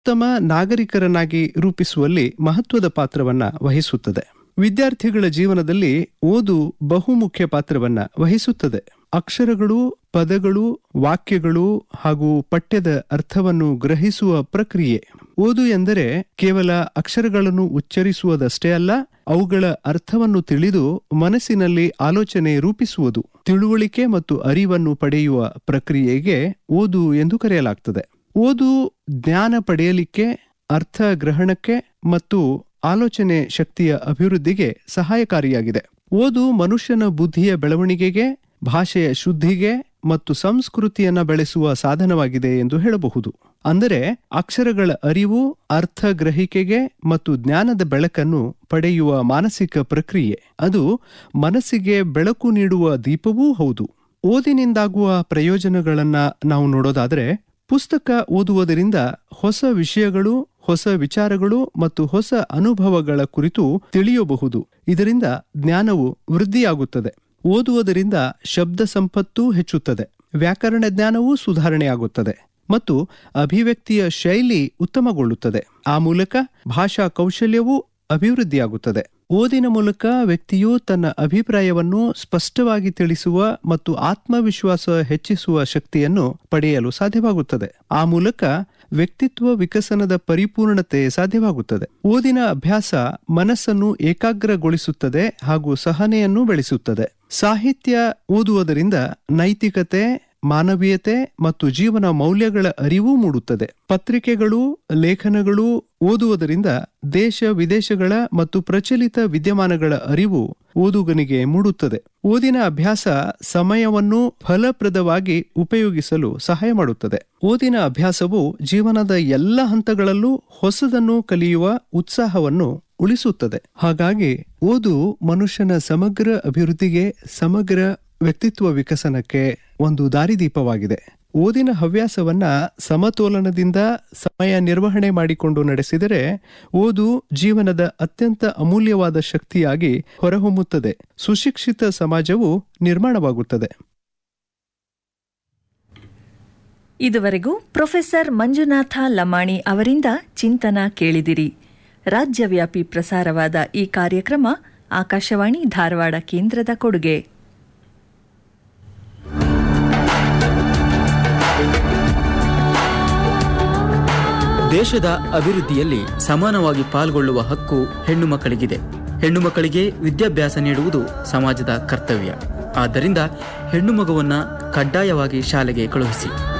ಉತ್ತಮ ನಾಗರಿಕರನ್ನಾಗಿ ರೂಪಿಸುವಲ್ಲಿ ಮಹತ್ವದ ಪಾತ್ರವನ್ನ ವಹಿಸುತ್ತದೆ ವಿದ್ಯಾರ್ಥಿಗಳ ಜೀವನದಲ್ಲಿ ಓದು ಬಹುಮುಖ್ಯ ಪಾತ್ರವನ್ನ ವಹಿಸುತ್ತದೆ ಅಕ್ಷರಗಳು ಪದಗಳು ವಾಕ್ಯಗಳು ಹಾಗೂ ಪಠ್ಯದ ಅರ್ಥವನ್ನು ಗ್ರಹಿಸುವ ಪ್ರಕ್ರಿಯೆ ಓದು ಎಂದರೆ ಕೇವಲ ಅಕ್ಷರಗಳನ್ನು ಉಚ್ಚರಿಸುವುದಷ್ಟೇ ಅಲ್ಲ ಅವುಗಳ ಅರ್ಥವನ್ನು ತಿಳಿದು ಮನಸ್ಸಿನಲ್ಲಿ ಆಲೋಚನೆ ರೂಪಿಸುವುದು ತಿಳುವಳಿಕೆ ಮತ್ತು ಅರಿವನ್ನು ಪಡೆಯುವ ಪ್ರಕ್ರಿಯೆಗೆ ಓದು ಎಂದು ಕರೆಯಲಾಗ್ತದೆ ಓದು ಜ್ಞಾನ ಪಡೆಯಲಿಕ್ಕೆ ಅರ್ಥ ಗ್ರಹಣಕ್ಕೆ ಮತ್ತು ಆಲೋಚನೆ ಶಕ್ತಿಯ ಅಭಿವೃದ್ಧಿಗೆ ಸಹಾಯಕಾರಿಯಾಗಿದೆ ಓದು ಮನುಷ್ಯನ ಬುದ್ಧಿಯ ಬೆಳವಣಿಗೆಗೆ ಭಾಷೆಯ ಶುದ್ಧಿಗೆ ಮತ್ತು ಸಂಸ್ಕೃತಿಯನ್ನ ಬೆಳೆಸುವ ಸಾಧನವಾಗಿದೆ ಎಂದು ಹೇಳಬಹುದು ಅಂದರೆ ಅಕ್ಷರಗಳ ಅರಿವು ಅರ್ಥ ಗ್ರಹಿಕೆಗೆ ಮತ್ತು ಜ್ಞಾನದ ಬೆಳಕನ್ನು ಪಡೆಯುವ ಮಾನಸಿಕ ಪ್ರಕ್ರಿಯೆ ಅದು ಮನಸ್ಸಿಗೆ ಬೆಳಕು ನೀಡುವ ದೀಪವೂ ಹೌದು ಓದಿನಿಂದಾಗುವ ಪ್ರಯೋಜನಗಳನ್ನ ನಾವು ನೋಡೋದಾದ್ರೆ ಪುಸ್ತಕ ಓದುವುದರಿಂದ ಹೊಸ ವಿಷಯಗಳು ಹೊಸ ವಿಚಾರಗಳು ಮತ್ತು ಹೊಸ ಅನುಭವಗಳ ಕುರಿತು ತಿಳಿಯಬಹುದು ಇದರಿಂದ ಜ್ಞಾನವು ವೃದ್ಧಿಯಾಗುತ್ತದೆ ಓದುವುದರಿಂದ ಶಬ್ದ ಸಂಪತ್ತು ಹೆಚ್ಚುತ್ತದೆ ವ್ಯಾಕರಣ ಜ್ಞಾನವೂ ಸುಧಾರಣೆಯಾಗುತ್ತದೆ ಮತ್ತು ಅಭಿವ್ಯಕ್ತಿಯ ಶೈಲಿ ಉತ್ತಮಗೊಳ್ಳುತ್ತದೆ ಆ ಮೂಲಕ ಭಾಷಾ ಕೌಶಲ್ಯವೂ ಅಭಿವೃದ್ಧಿಯಾಗುತ್ತದೆ ಓದಿನ ಮೂಲಕ ವ್ಯಕ್ತಿಯು ತನ್ನ ಅಭಿಪ್ರಾಯವನ್ನು ಸ್ಪಷ್ಟವಾಗಿ ತಿಳಿಸುವ ಮತ್ತು ಆತ್ಮವಿಶ್ವಾಸ ಹೆಚ್ಚಿಸುವ ಶಕ್ತಿಯನ್ನು ಪಡೆಯಲು ಸಾಧ್ಯವಾಗುತ್ತದೆ ಆ ಮೂಲಕ ವ್ಯಕ್ತಿತ್ವ ವಿಕಸನದ ಪರಿಪೂರ್ಣತೆ ಸಾಧ್ಯವಾಗುತ್ತದೆ ಓದಿನ ಅಭ್ಯಾಸ ಮನಸ್ಸನ್ನು ಏಕಾಗ್ರಗೊಳಿಸುತ್ತದೆ ಹಾಗೂ ಸಹನೆಯನ್ನು ಬೆಳೆಸುತ್ತದೆ ಸಾಹಿತ್ಯ ಓದುವುದರಿಂದ ನೈತಿಕತೆ ಮಾನವೀಯತೆ ಮತ್ತು ಜೀವನ ಮೌಲ್ಯಗಳ ಅರಿವು ಮೂಡುತ್ತದೆ ಪತ್ರಿಕೆಗಳು ಲೇಖನಗಳು ಓದುವುದರಿಂದ ದೇಶ ವಿದೇಶಗಳ ಮತ್ತು ಪ್ರಚಲಿತ ವಿದ್ಯಮಾನಗಳ ಅರಿವು ಓದುಗನಿಗೆ ಮೂಡುತ್ತದೆ ಓದಿನ ಅಭ್ಯಾಸ ಸಮಯವನ್ನು ಫಲಪ್ರದವಾಗಿ ಉಪಯೋಗಿಸಲು ಸಹಾಯ ಮಾಡುತ್ತದೆ ಓದಿನ ಅಭ್ಯಾಸವು ಜೀವನದ ಎಲ್ಲ ಹಂತಗಳಲ್ಲೂ ಹೊಸದನ್ನು ಕಲಿಯುವ ಉತ್ಸಾಹವನ್ನು ಉಳಿಸುತ್ತದೆ ಹಾಗಾಗಿ ಓದು ಮನುಷ್ಯನ ಸಮಗ್ರ ಅಭಿವೃದ್ಧಿಗೆ ಸಮಗ್ರ ವ್ಯಕ್ತಿತ್ವ ವಿಕಸನಕ್ಕೆ ಒಂದು ದಾರಿದೀಪವಾಗಿದೆ ಓದಿನ ಹವ್ಯಾಸವನ್ನ ಸಮತೋಲನದಿಂದ ಸಮಯ ನಿರ್ವಹಣೆ ಮಾಡಿಕೊಂಡು ನಡೆಸಿದರೆ ಓದು ಜೀವನದ ಅತ್ಯಂತ ಅಮೂಲ್ಯವಾದ ಶಕ್ತಿಯಾಗಿ ಹೊರಹೊಮ್ಮುತ್ತದೆ ಸುಶಿಕ್ಷಿತ ಸಮಾಜವು ನಿರ್ಮಾಣವಾಗುತ್ತದೆ ಇದುವರೆಗೂ ಪ್ರೊಫೆಸರ್ ಮಂಜುನಾಥ ಲಮಾಣಿ ಅವರಿಂದ ಚಿಂತನ ಕೇಳಿದಿರಿ ರಾಜ್ಯವ್ಯಾಪಿ ಪ್ರಸಾರವಾದ ಈ ಕಾರ್ಯಕ್ರಮ ಆಕಾಶವಾಣಿ ಧಾರವಾಡ ಕೇಂದ್ರದ ಕೊಡುಗೆ ದೇಶದ ಅಭಿವೃದ್ಧಿಯಲ್ಲಿ ಸಮಾನವಾಗಿ ಪಾಲ್ಗೊಳ್ಳುವ ಹಕ್ಕು ಹೆಣ್ಣು ಮಕ್ಕಳಿಗಿದೆ ಹೆಣ್ಣು ಮಕ್ಕಳಿಗೆ ವಿದ್ಯಾಭ್ಯಾಸ ನೀಡುವುದು ಸಮಾಜದ ಕರ್ತವ್ಯ ಆದ್ದರಿಂದ ಹೆಣ್ಣು ಮಗುವನ್ನ ಕಡ್ಡಾಯವಾಗಿ ಶಾಲೆಗೆ ಕಳುಹಿಸಿ